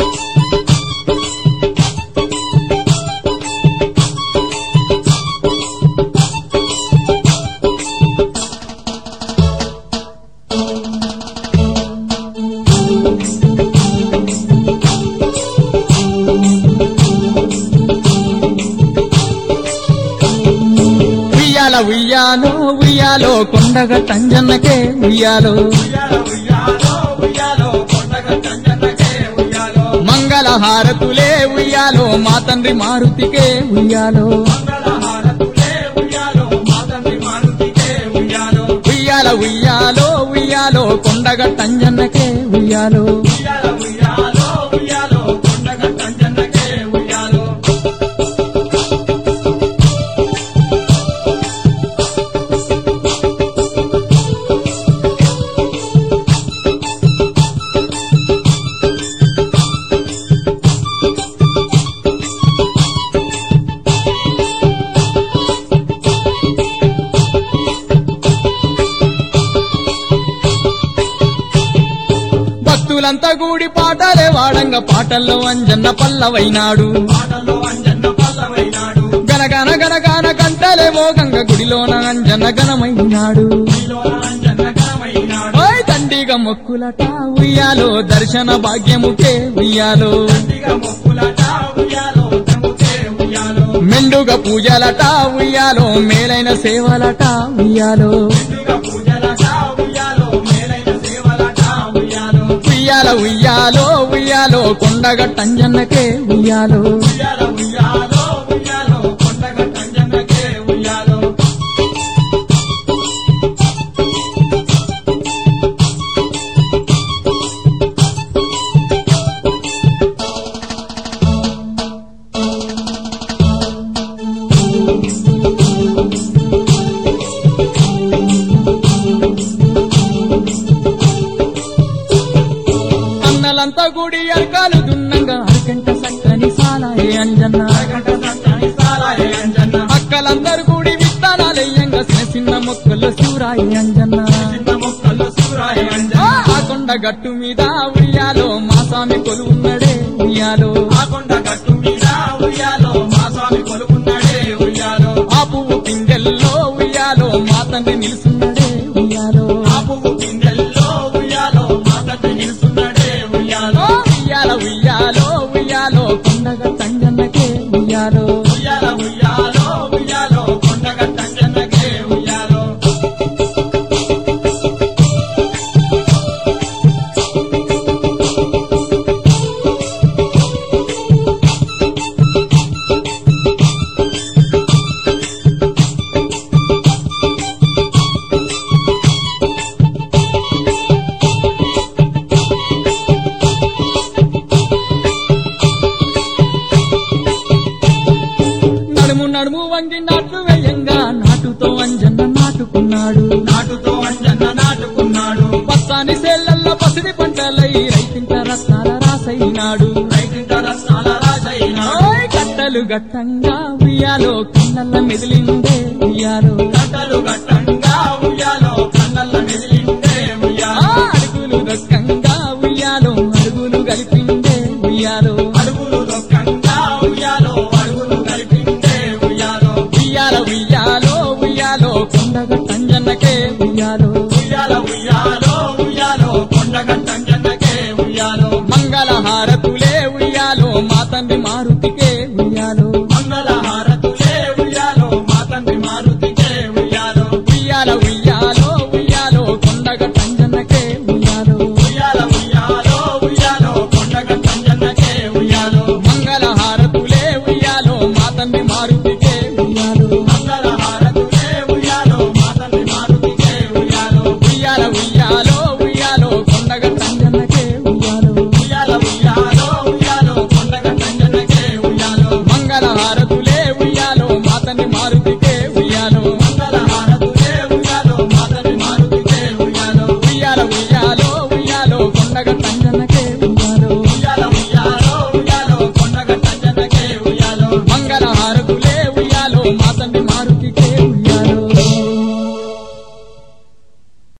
ఉయ్యాల ఉయ్యాలో ఉయ్యాలో కొండగ తంజన్నకే ఉయ్యాలో ఉయ్యాలో ఉయ్యాలో ఉయ్యాలో కొండగ చంజన్నకే ఉయ్యాలో మంగళ హారతులే ఉయ్యాలో మా తండ్రి మారుతికే ఉయ్యాలో మంగళహారతులే ఉయ్యాలో మా తండ్రి మారుతికే ఉయ్యాలో ఉయ్యాల ఉయ్యాలో ఉయ్యాలో కొండగ తంజన్నకే ఉయ్యాలో ఉయ్యాలో ఉయ్యాలో ఉయ్యాలో కొండగ చంజన్నకే ఉయ్యాలో భక్తులంతా కూడి పాటలే వాడంగ పాటల్లో అంజన్న పల్లవైనాడు పాటల్లో అంజన్న పల్లవైనాడు గనగన గనగాన కంటలే మోగంగ గుడిలోన అంజన్న గణమైనాడు నీలోన అంజన్న ఘనమైనాడు ఓయ్ తండిగ మొక్కులట ఉయ్యాలో దర్శన భాగ్యముకే ఉయ్యాలో దండిగా మొక్కులట ఉయ్యాలో తమ్ముకే ఉయ్యాలో మెండుగ పూజలట ఉయ్యాలో మేలైన సేవలట ఉయ్యాలో మెండుగా పూజలట ఉయ్యాలో మేలైన సేవలట ఉయ్యాలో ఉయ్యాల ఉయ్యాలో ఉయ్యాలో కొండగ టంజన్నకే ఉయ్యాలో ఉయ్యాలో ఉయ్యాలో ఉయ్యాలో కొండగ అంజన్నకే ఉయ్యాలో అన్నలంతా గుడి అరకాలు దున్నంగా అరకంట సక్కని సాలాయే అంజన్న అరగంట సత్యాన్ని సాలాయే అంజన్న అక్కలందరూ కూడి విత్తనాలయ్యంగా చిన్న చిన్న మొక్కలు సూరాయి అంజన్న చిన్న మొక్కల్లో సూరాయే అంజన్న ఆ కొండ గట్టు మీద ఉయ్యాలో మా స్వామి కొలువున్నడే ఉయ్యాలో ఆ కొండ గట్టు మీద ఉయ్యాలో మా స్వామి కొలుకున్నాడే ఉయ్యాలో ఆ పువ్వు పిందెల్లో ఉయ్యాలో మా తండ్రి నిలుసున్నడే ఉయ్యాలో ఆ పువ్వు పిందెల్లో ఉయ్యాలో మా తండ్రి నిలుస్తున్నాడే ఉయ్యాలో ఓ ఉయ్యాల ఉయ్యాలో ఉయ్యాలో కొండగ తంజన్నకే ఉయ్యాలో ఉయ్యాల ఉయ్యాలో ఉయ్యాలో కొండగ అంజన్నకే ఉయ్యాలో నడుము నడుము వంగి నాటు వేయంగా నాటుతో అంజన్న నాటుకున్నాడు నాటుతో అంజన్న నాటుకున్నాడు పత్తాని సేళ్లల్లో పసిడి పంటలై రైతింట రత్నాల రాసైనాడు రైతింట రత్నాల రాజైనాడు ఓయ్ గట్టలు గట్టంగా ఉయ్యాలో కన్నల్ల మెదిలిందే ఉయ్యాలో గట్టలు గట్టంగా ఉయ్యాలో కన్నల్ల మెదిలిండే ఆ ఉయ్యాలో అడుగులు దొక్కంగా ఉయ్యాలో అడుగులు కలిపిందే ఉయ్యాలో అడుగులు దొక్కంగా ఉయ్యాలో అడుగులు కలిపిండే ఉయ్యాలో ఉయ్యాల ఉయ్యాలో ఉయ్యాలో కొండగ తంజన్నకే ఉయ్యాలో ఉయ్యాల ఉయ్యాలో ఉయ్యాలో కొండగ అంజన్నకే ఉయ్యాలో మంగళ హారతులే